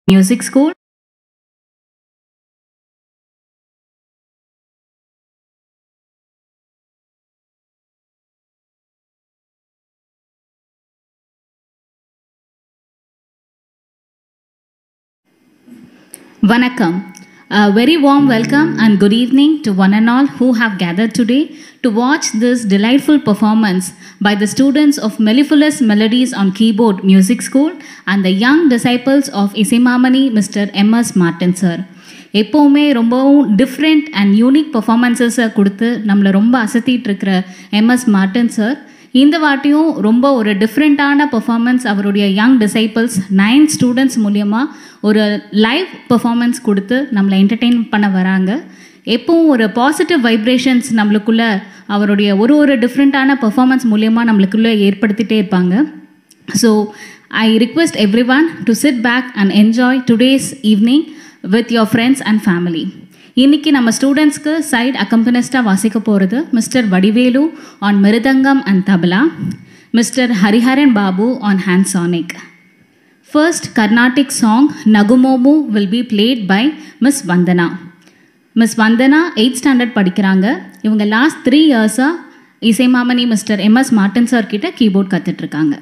Music School. Vanakkam. A very warm welcome and good evening to one and all who have gathered today to watch this delightful performance by the students of Mellifluous Melodies on Keyboard Music School and the young disciples of Isimamani Mr. M.S. Martin sir. எப்போவுமே ரொம்பவும் different and unique பர்ஃபாமன்ஸஸை கொடுத்து நம்மளை ரொம்ப அசத்திட்டு இருக்கிற MS Martin sir இந்த வாட்டியும் ரொம்ப ஒரு டிஃப்ரெண்ட்டான பர்ஃபாமன்ஸ் அவருடைய யங் டிசைபிள்ஸ் நைன் ஸ்டூடெண்ட்ஸ் மூலியமாக ஒரு லைவ் பர்ஃபாமன்ஸ் கொடுத்து நம்மளை என்டர்டெயின் பண்ண வராங்க எப்பவும் ஒரு பாசிட்டிவ் வைப்ரேஷன்ஸ் நம்மளுக்குள்ள அவருடைய ஒரு ஒரு டிஃப்ரெண்ட்டான பர்ஃபாமன்ஸ் மூலியமாக நம்மளுக்குள்ளே ஏற்படுத்திகிட்டே இருப்பாங்க so I request everyone to sit back and enjoy today's evening with your friends and family இன்னைக்கு நம்ம ஸ்டூடெண்ட்ஸ்க்கு சைட் அக்கம்பனிஸ்டாக வாசிக்க போகிறது Mister Vadivelu on mridangam and tabla Mister Hariharan Babu on hand Sonic first Carnatic song Nagumomu will be played by Miss Vandana Miss Vandana eight standard படிக்கிறாங்க இவங்க last three இயர்ஸாக Isaimamani Mister MS Martin sir கிட்ட கீபோர்ட் கற்றுட்ருக்காங்க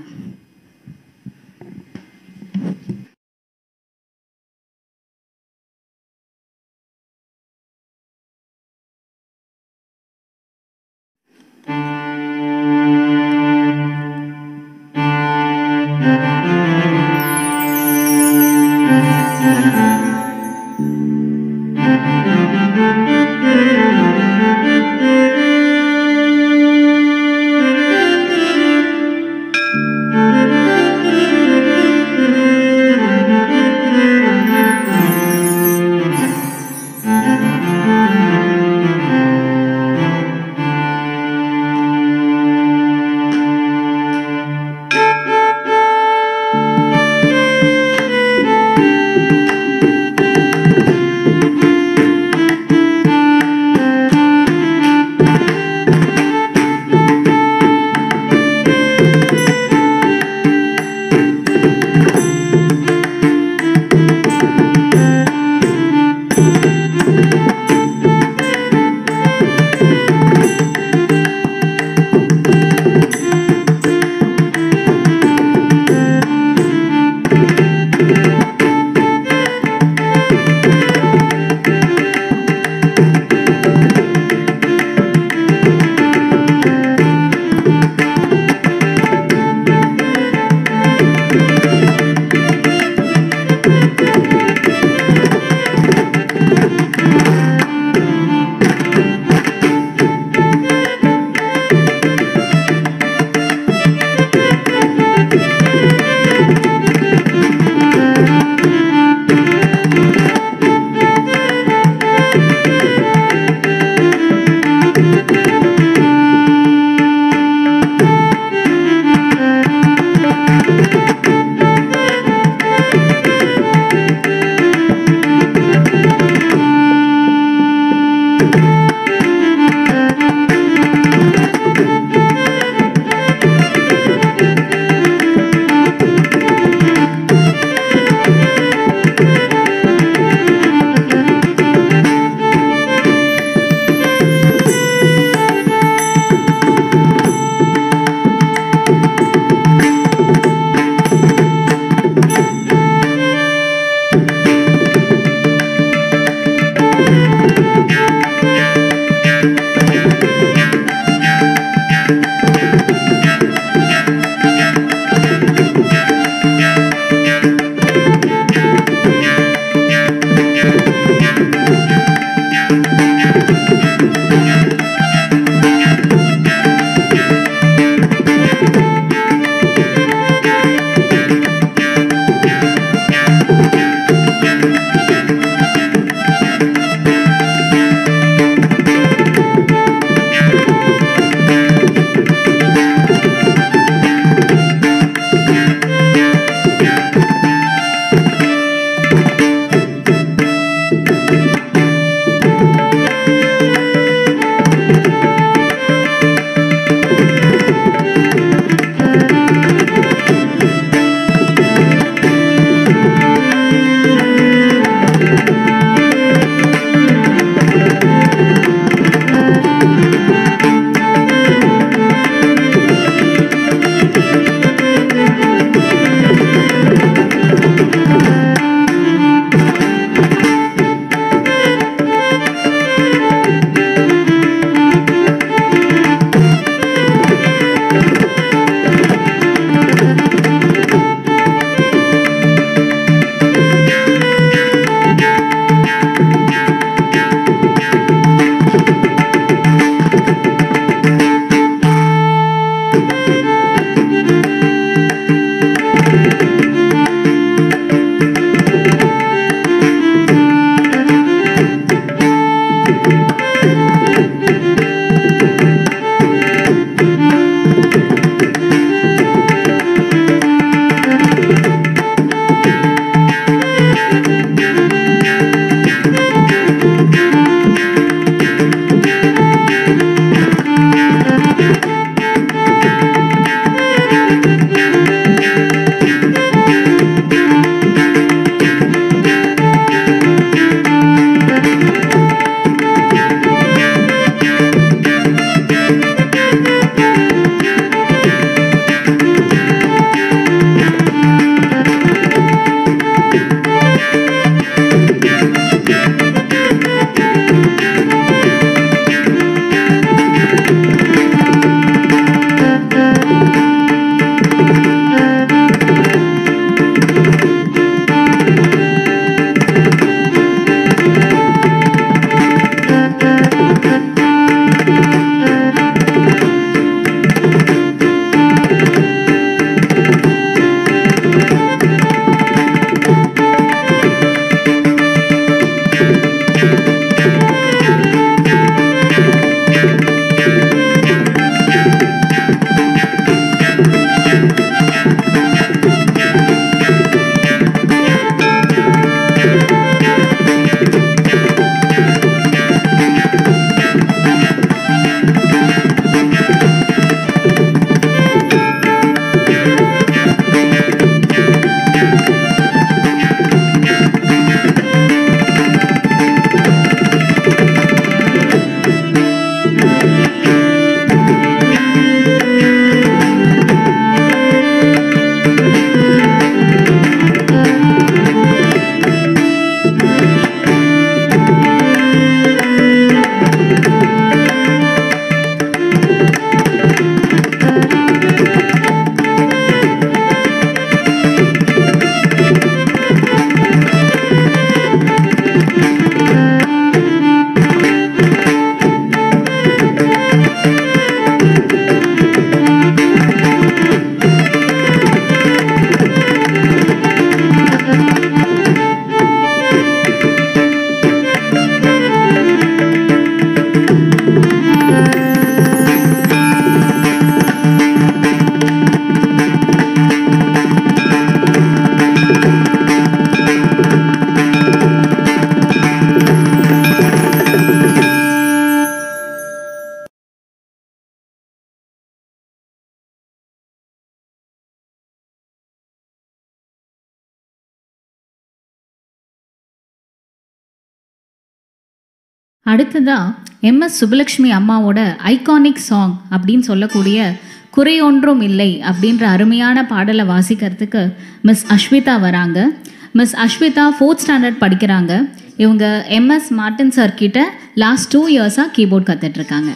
அடுத்ததா எம்எஸ் சுப்புலக்ஷ்மி அம்மாவோட ஐகானிக் சாங் அப்படின்னு சொல்லக்கூடிய குறையொன்றும் இல்லை அப்படின்ற அருமையான பாடலை வாசிக்கிறதுக்கு மிஸ் அஸ்விதா வராங்க மிஸ் அஸ்விதா ஃபோர்த் ஸ்டாண்டர்ட் படிக்கிறாங்க இவங்க எம்எஸ் மார்டின் சார் கிட்ட லாஸ்ட் டூ இயர்ஸாக கீபோர்ட் கற்றுட்ருக்காங்க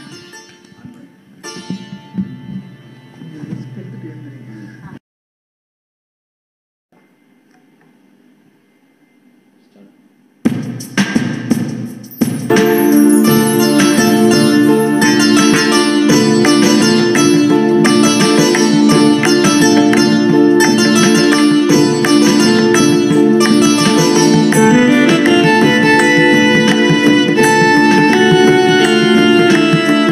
ஆ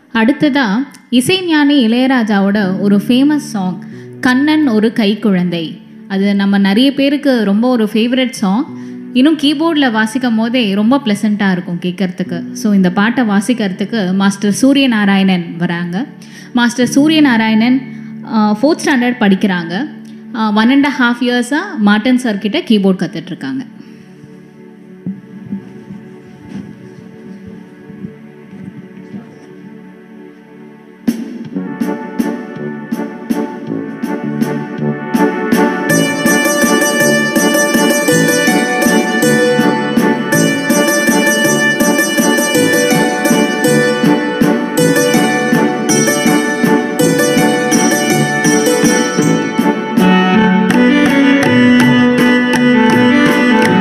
அடுத்ததா இசைஞானி இளையராஜாவோட ஒரு ஃபேமஸ் சாங் கண்ணன் ஒரு கைக்குழந்தை அது நம்ம நிறைய பேருக்கு ரொம்ப ஒரு ஃபேவரட் சாங் இன்னும் கீபோர்டில் வாசிக்கும் போதே ரொம்ப ப்ளசண்ட்டாக இருக்கும் கேட்கறதுக்கு ஸோ இந்த பாட்டை வாசிக்கிறதுக்கு மாஸ்டர் சூரியநாராயணன் வராங்க மாஸ்டர் சூரியநாராயணன் ஃபோர்த் ஸ்டாண்டர்ட் படிக்கிறாங்க ஒன் அண்ட் ஹாஃப் இயர்ஸாக மார்டன் சார் கிட்ட கீபோர்ட் கற்றுட்ருக்காங்க கண்ணன்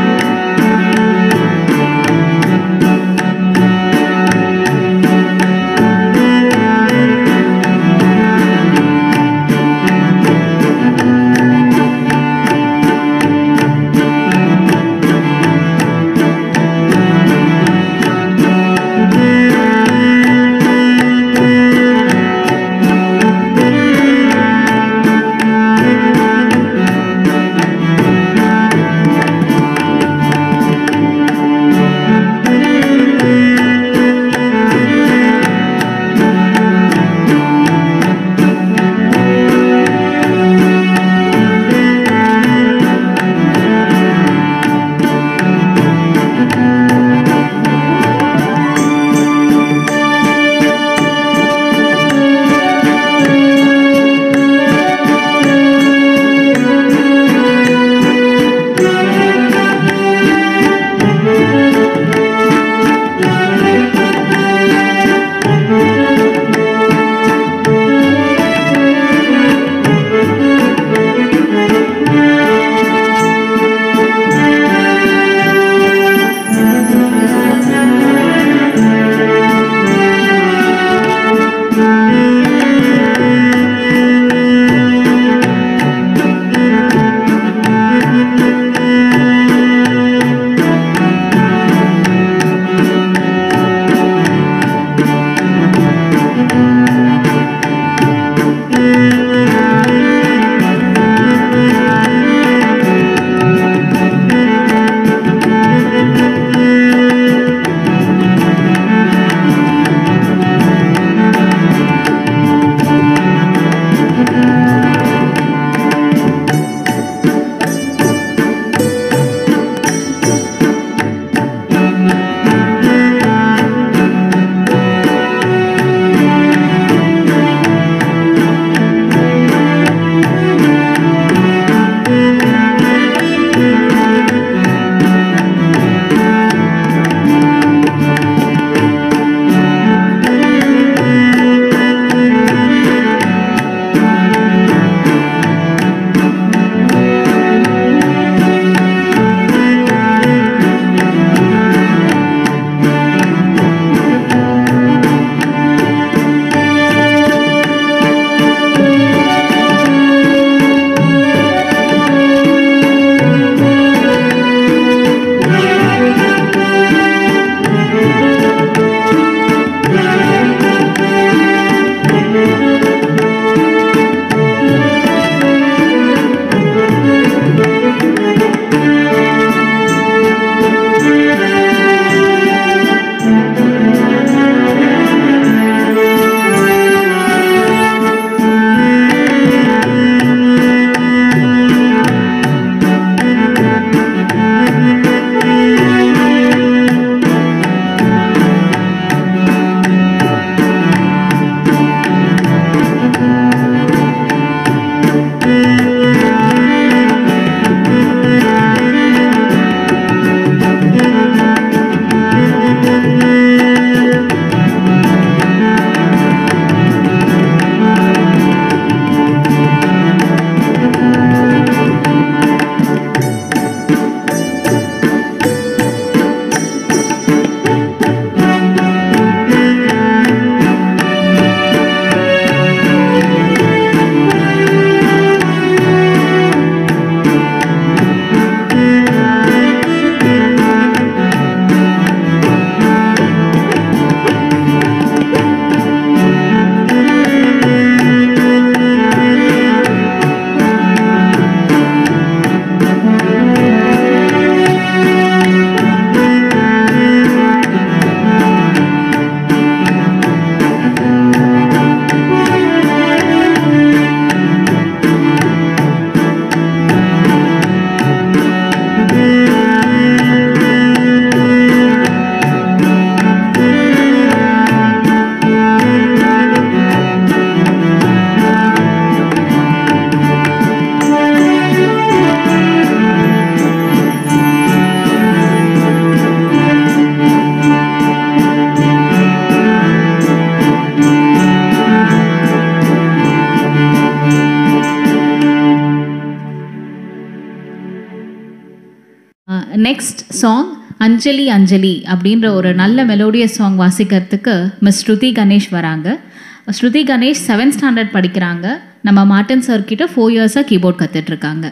நெக்ஸ்ட் சாங் அஞ்சலி அஞ்சலி அப்படின்ற ஒரு நல்ல மெலோடியஸ் சாங் வாசிக்கிறதுக்கு மிஸ் ஸ்ருதி கணேஷ் வராங்க ஸ்ருதி கணேஷ் செவன்த் ஸ்டாண்டர்ட் படிக்கிறாங்க நம்ம மார்டன் சார் கிட்ட ஃபோர் இயர்ஸாக கீபோர்ட் கற்றுட்ருக்காங்க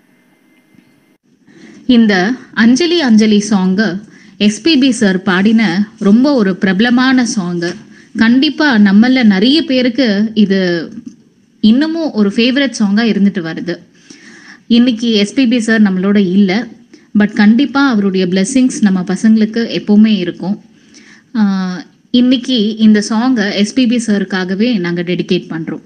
இந்த Anjali Anjali song SPB sir பாடின ரொம்ப ஒரு பிரபலமான சாங்கு கண்டிப்பாக நம்மள நிறைய பேருக்கு இது இன்னமும் ஒரு ஃபேவரட் சாங்காக இருந்துட்டு வருது இன்னைக்கு எஸ்பிபி சார் நம்மளோட இல்லை பட் கண்டிப்பாக அவருடைய blessings நம்ம பசங்களுக்கு எப்போவுமே இருக்கும் ஆஹ் இன்னைக்கு இந்த சாங்கை எஸ்பிபி சாருக்காகவே நாங்கள் டெடிகேட் பண்ணுறோம்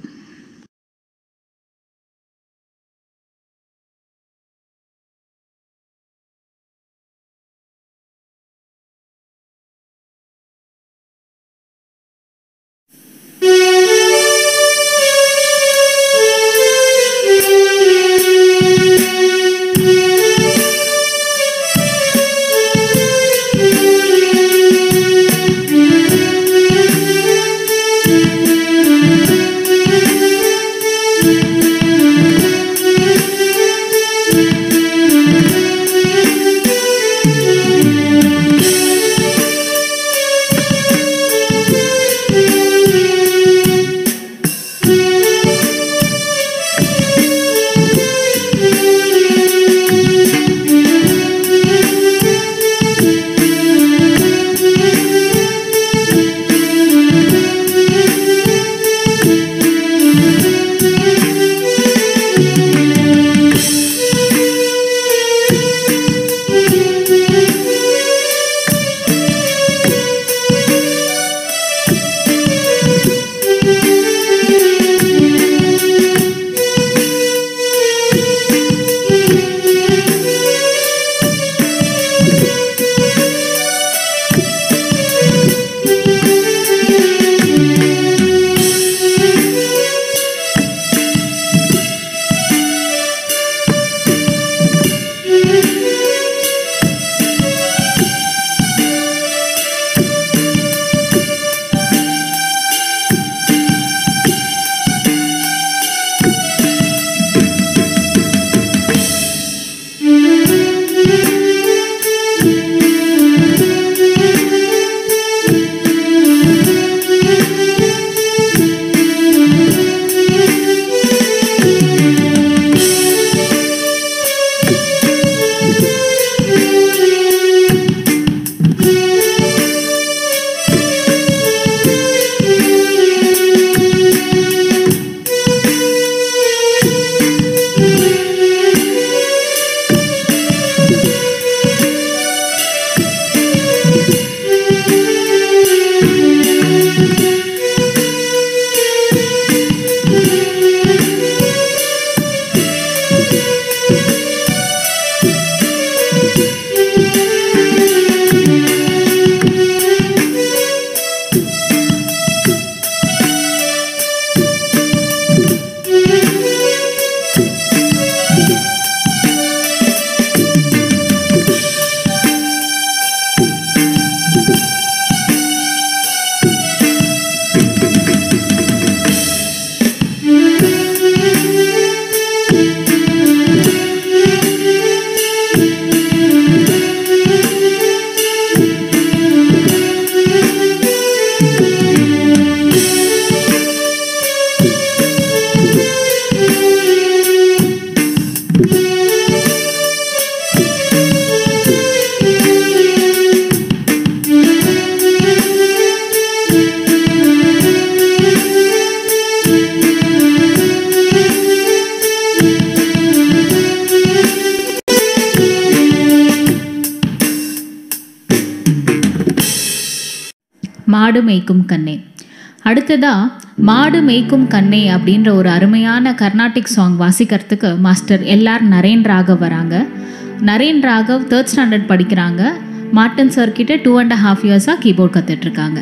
மாடு மேய்க்கும் கண்ணே அடுத்ததா மாடு மேய்க்கும் கண்ணே அப்படின்ற ஒரு அருமையான கர்நாடிக் சாங் வாசிக்கிறதுக்கு மாஸ்டர் எல்ஆர் நரேன் ராகவ் வராங்க நரேன் ராகவ் தேர்ட் ஸ்டாண்டர்ட் படிக்கிறாங்க மார்டன் சார் கிட்ட டூ அண்ட் ஹாஃப் இயர்ஸாக கீபோர்ட் கத்துட்டு இருக்காங்க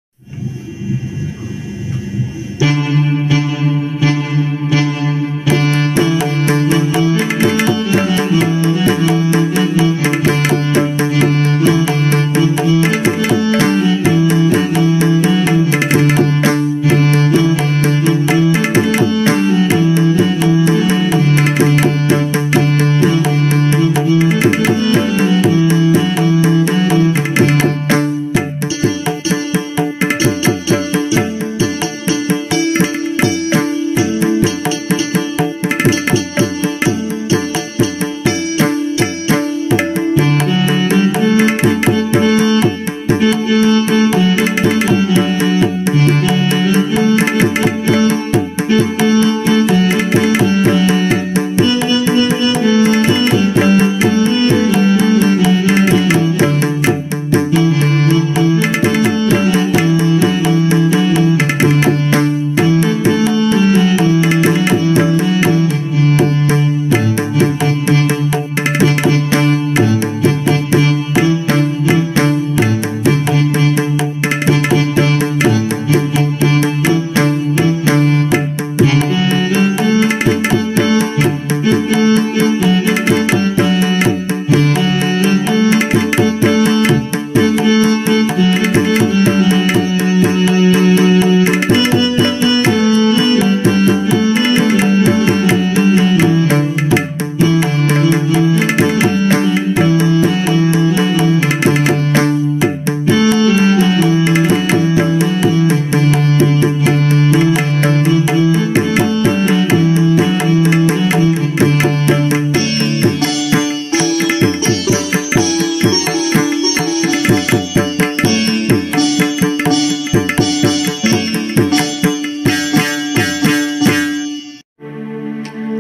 Thank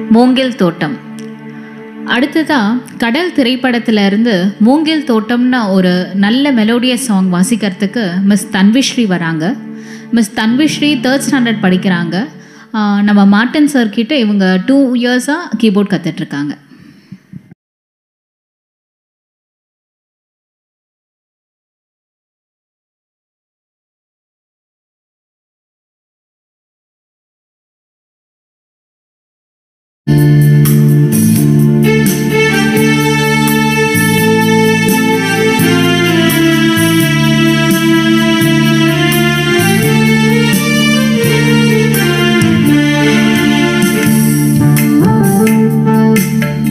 மூங்கில் தோட்டம் அடுத்ததா கடல் திரைப்படத்துல இருந்து மூங்கில் தோட்டம்னு ஒரு நல்ல மெலோடியஸ் சாங் வாசிக்கிறதுக்கு மிஸ் தன்விஸ்ரீ வராங்க மிஸ் தன்விஸ்ரீ தேர்ட் ஸ்டாண்டர்ட் படிக்கிறாங்க ஆஹ் நம்ம மார்டன் சார் கிட்ட இவங்க டூ இயர்ஸாக கீபோர்ட் கற்றுட்ருக்காங்க Thank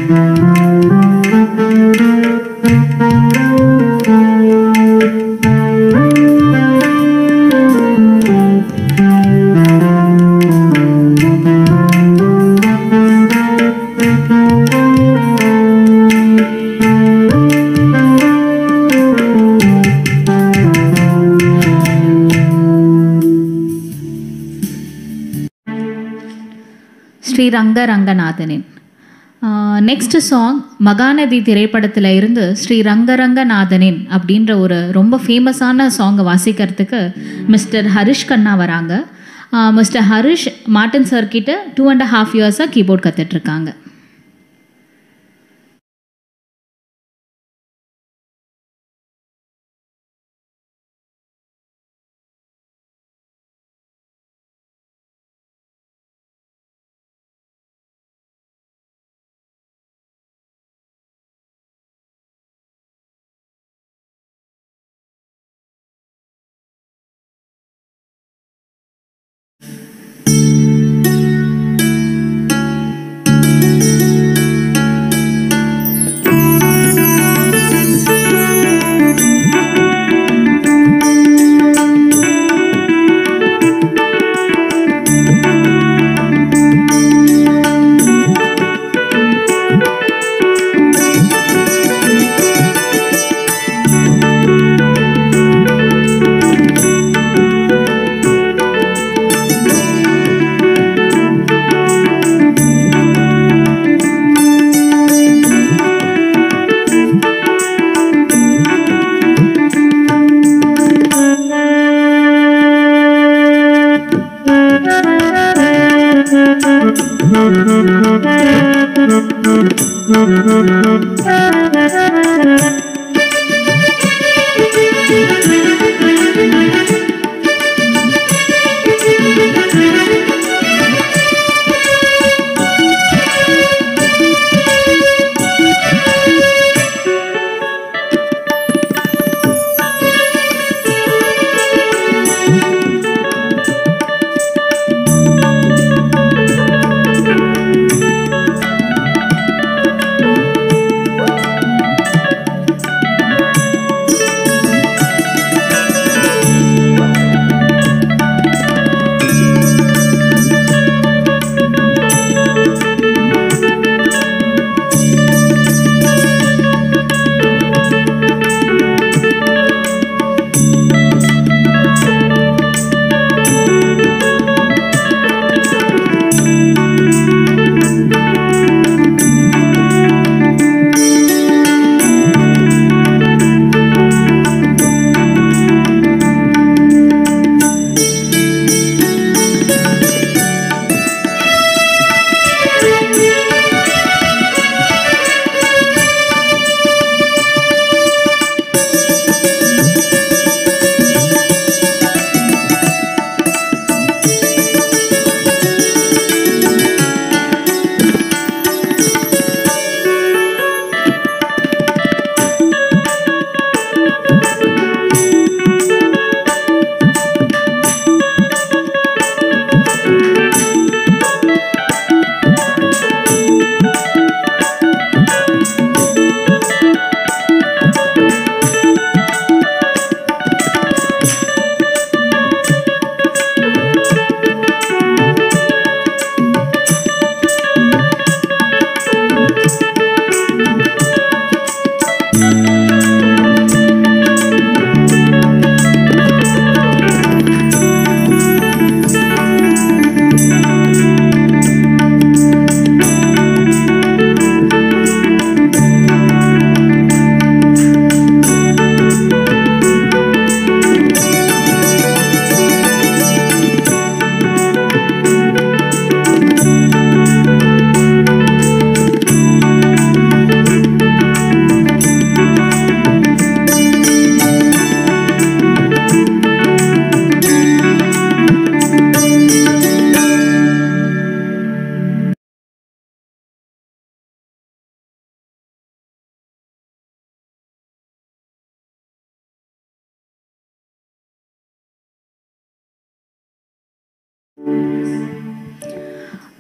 ஸ்ரீ ரங்க ரங்கநாதனின் நெக்ஸ்ட் சாங் மகாநதி திரைப்படத்தில் இருந்து ஸ்ரீ ரங்கரங்கநாதனின் அப்படின்ற ஒரு ரொம்ப ஃபேமஸான சாங்கை வாசிக்கிறதுக்கு மிஸ்டர் ஹரிஷ் கண்ணா வராங்க மிஸ்டர் ஹரிஷ் மார்டன் சார் கிட்ட டூ அண்ட் ஹாஃப் இயர்ஸாக கீபோர்ட் கற்றுட்ருக்காங்க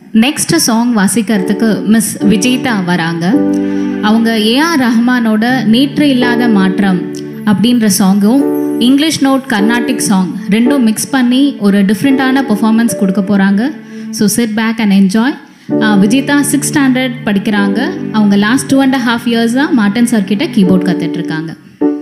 நெக்ஸ்ட் சாங் வாசிக்கிறதுக்கு மிஸ் விஜிதா வராங்க அவங்க ஏஆர் ரஹ்மானோட நேற்று இல்லாத மாற்றம் அப்படின்ற சாங்கும் இங்கிலீஷ் நோட் கர்நாடிக் சாங் ரெண்டும் மிக்ஸ் பண்ணி ஒரு டிஃப்ரெண்ட்டான பெர்ஃபார்மன்ஸ் கொடுக்க போகிறாங்க so sit back and enjoy Vijitha six standard படிக்கிறாங்க அவங்க லாஸ்ட் டூ அண்ட் ஹாஃப் இயர்ஸாக மார்டன் சார் கிட்ட கீபோர்ட் கற்றுட்ருக்காங்க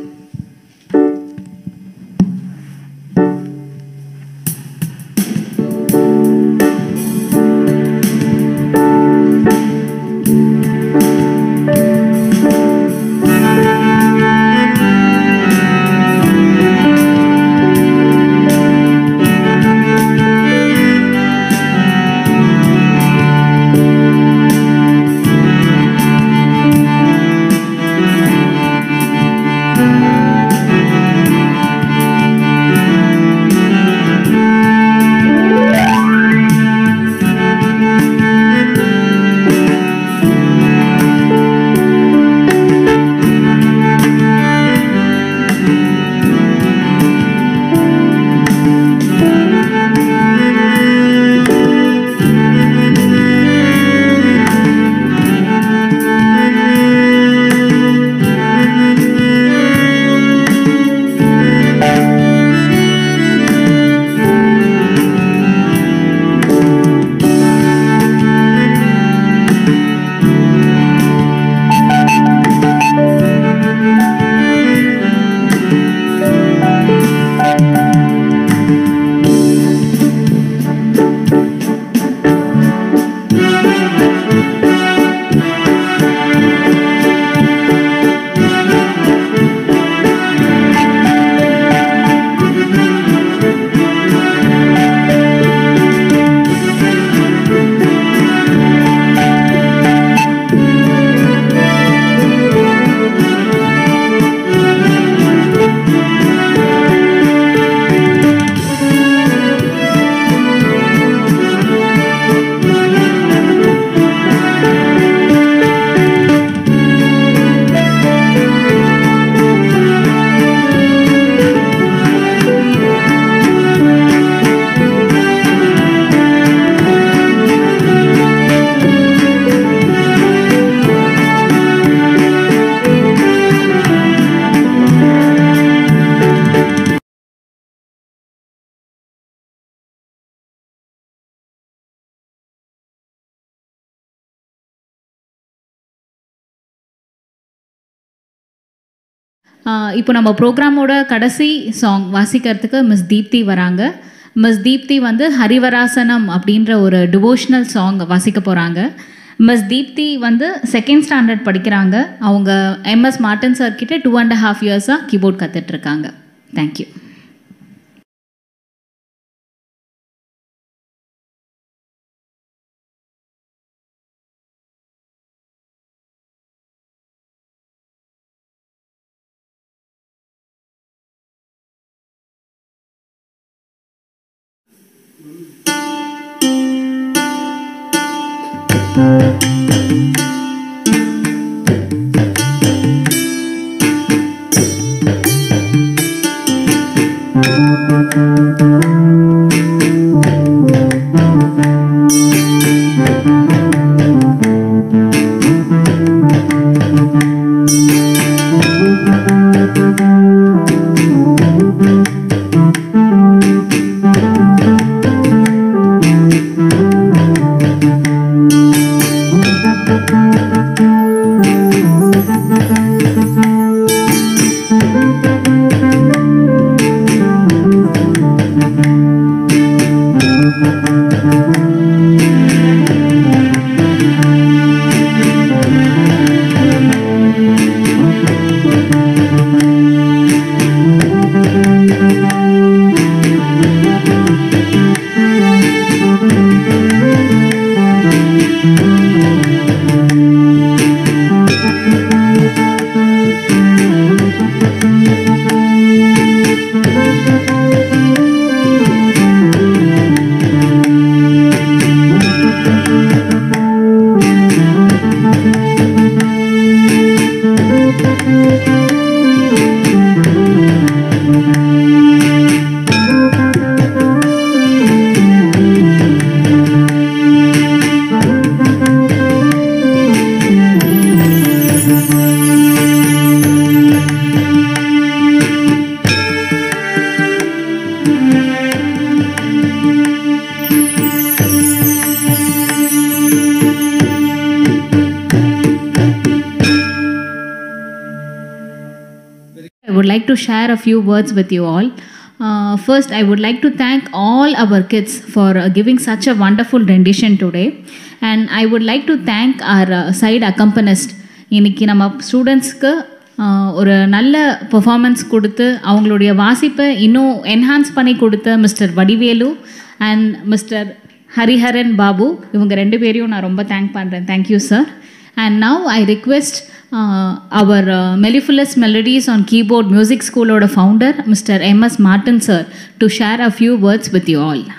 ஆஹ் இப்போ நம்ம ப்ரோக்ராமோட கடைசி சாங் வாசிக்கிறதுக்கு மிஸ் தீப்தி வராங்க மிஸ் தீப்தி வந்து ஹரிவராசனம் அப்படின்ற ஒரு டிவோஷனல் சாங் வாசிக்க போகிறாங்க மிஸ் தீப்தி வந்து செகண்ட் ஸ்டாண்டர்ட் படிக்கிறாங்க அவங்க எம்எஸ் மார்டன் சார் கிட்ட டூ அண்ட் ஹாஃப் இயர்ஸாக கீபோர்ட் கற்றுட்ருக்காங்க thank you would like to share a few words with you all. Uh, first, I would like to thank all our kids for uh, giving such a wonderful rendition today. And I would like to thank our uh, side accompanist. இன்னைக்கு நம்ம ஸ்டூடெண்ட்ஸ்க்கு ஒரு நல்ல performance கொடுத்து அவங்களுடைய வாசிப்பை இன்னும் enhance பண்ணி கொடுத்த mister Vadivelu and mister Hariharan Babu இவங்க ரெண்டு பேரையும் நான் ரொம்ப தேங்க் பண்ணுறேன் thank you sir and now I request our mellifluous melodies on keyboard music ஸ்கூலோட founder mister M S Martin sir to share a few words with you all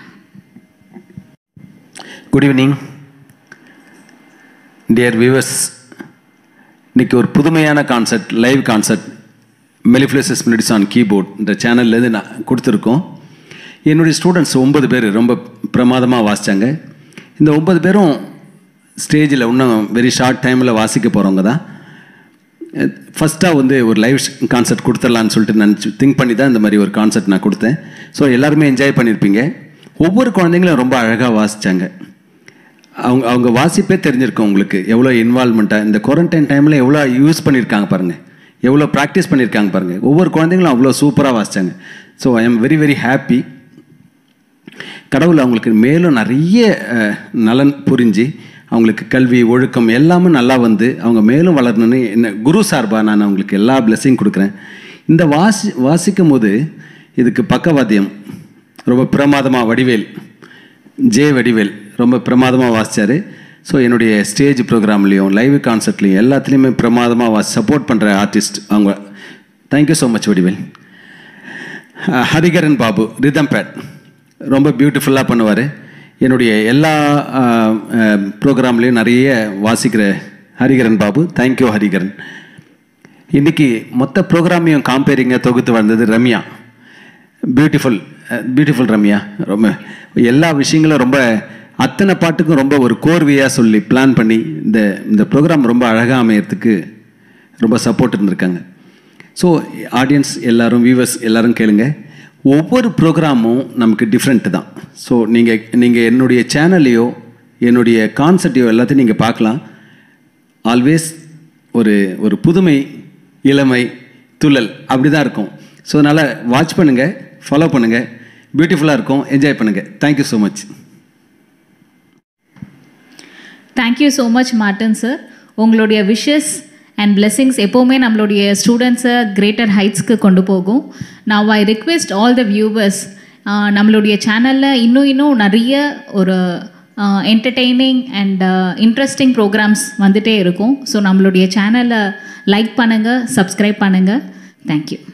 good evening dear viewers இன்றைக்கி ஒரு புதுமையான concert live concert mellifluous melodies on keyboard இந்த சேனல்லேருந்து நான் கொடுத்துருக்கோம் என்னுடைய students ஒன்பது பேர் ரொம்ப பிரமாதமாக வாசித்தாங்க இந்த ஒன்பது பேரும் ஸ்டேஜில் இன்னும் வெரி ஷார்ட் டைமில் வாசிக்க போகிறவங்க தான் ஃபஸ்ட்டாக வந்து ஒரு லைவ் கான்சர்ட் கொடுத்துடலான்னு சொல்லிட்டு நினச்சி திங்க் பண்ணி தான் இந்த மாதிரி ஒரு கான்சர்ட் நான் கொடுத்தேன் ஸோ எல்லாருமே என்ஜாய் பண்ணியிருப்பீங்க ஒவ்வொரு குழந்தைங்களும் ரொம்ப அழகாக வாசித்தாங்க அவங்க அவங்க வாசிப்பே தெரிஞ்சிருக்கும் உங்களுக்கு எவ்வளோ இன்வால்மெண்ட்டாக இந்த குவாரண்டைன் டைமில் எவ்வளோ யூஸ் பண்ணியிருக்காங்க பாருங்கள் எவ்வளோ ப்ராக்டிஸ் பண்ணியிருக்காங்க பாருங்கள் ஒவ்வொரு குழந்தைங்களும் அவ்வளோ சூப்பராக வாசித்தாங்க so I am very very happy கடவுள் அவங்களுக்கு மேலும் நிறைய நலன் புரிஞ்சு அவங்களுக்கு கல்வி ஒழுக்கம் எல்லாமே நல்லா வந்து அவங்க மேலும் வளரணும்னு என்ன குரு சார்பாக நான் அவங்களுக்கு எல்லா பிளெஸ்ஸிங் கொடுக்குறேன் இந்த வாசி வாசிக்கும் போது இதுக்கு பக்கவாத்தியம் ரொம்ப பிரமாதமாக வடிவேல் ஜே வடிவேல் ரொம்ப பிரமாதமாக வாசித்தார் ஸோ என்னுடைய ஸ்டேஜ் ப்ரோக்ராம்லேயும் லைவ் கான்சர்ட்லேயும் எல்லாத்துலேயுமே பிரமாதமாக வாசி சப்போர்ட் பண்ணுற ஆர்டிஸ்ட் அவங்க thank you so much Vadivel Hariharan Babu rhythm pad ரொம்ப பியூட்டிஃபுல்லாக பண்ணுவார் என்னுடைய எல்லா ப்ரோக்ராம்லேயும் நிறைய வாசிக்கிற ஹரிகரன் பாபு தேங்க்யூ ஹரிகரன் இன்றைக்கி மொத்த ப்ரோக்ராமையும் காம்பேரிங்காக தொகுத்து வந்தது ரம்யா பியூட்டிஃபுல் பியூட்டிஃபுல் ரம்யா ரொம்ப எல்லா விஷயங்களும் ரொம்ப அத்தனை பாட்டுக்கும் ரொம்ப ஒரு கோர்வையாக சொல்லி பிளான் பண்ணி இந்த இந்த ப்ரோக்ராம் ரொம்ப அழகாக அமையறதுக்கு ரொம்ப சப்போர்ட் இருந்திருக்காங்க ஸோ ஆடியன்ஸ் எல்லோரும் வியூவர்ஸ் எல்லோரும் கேளுங்க ஒவ்வொரு ப்ரோக்ராமும் நமக்கு டிஃப்ரெண்ட்டு தான் ஸோ நீங்கள் நீங்கள் என்னுடைய சேனல்லையோ என்னுடைய கான்செப்டையோ எல்லாத்தையும் நீங்கள் பார்க்கலாம் ஆல்வேஸ் ஒரு ஒரு புதுமை இளமை துள்ளல் அப்படி தான் இருக்கும் ஸோ அதனால் வாட்ச் பண்ணுங்கள் ஃபாலோ பண்ணுங்கள் பியூட்டிஃபுல்லாக இருக்கும் என்ஜாய் பண்ணுங்கள் thank you so much thank you so much Martin sir உங்களுடைய விஷஸ் அண்ட் பிளெஸ்ஸிங்ஸ் எப்போவுமே நம்மளுடைய ஸ்டூடெண்ட்ஸை கிரேட்டர் ஹைட்ஸ்க்கு கொண்டு போகும் நான் I request all the viewers நம்மளுடைய சேனலில் இன்னும் இன்னும் நிறைய ஒரு என்டர்டெய்னிங் அண்ட் இன்ட்ரெஸ்டிங் ப்ரோக்ராம்ஸ் வந்துகிட்டே இருக்கும் ஸோ நம்மளுடைய சேனலை லைக் பண்ணுங்கள் சப்ஸ்கிரைப் பண்ணுங்கள் தேங்க்யூ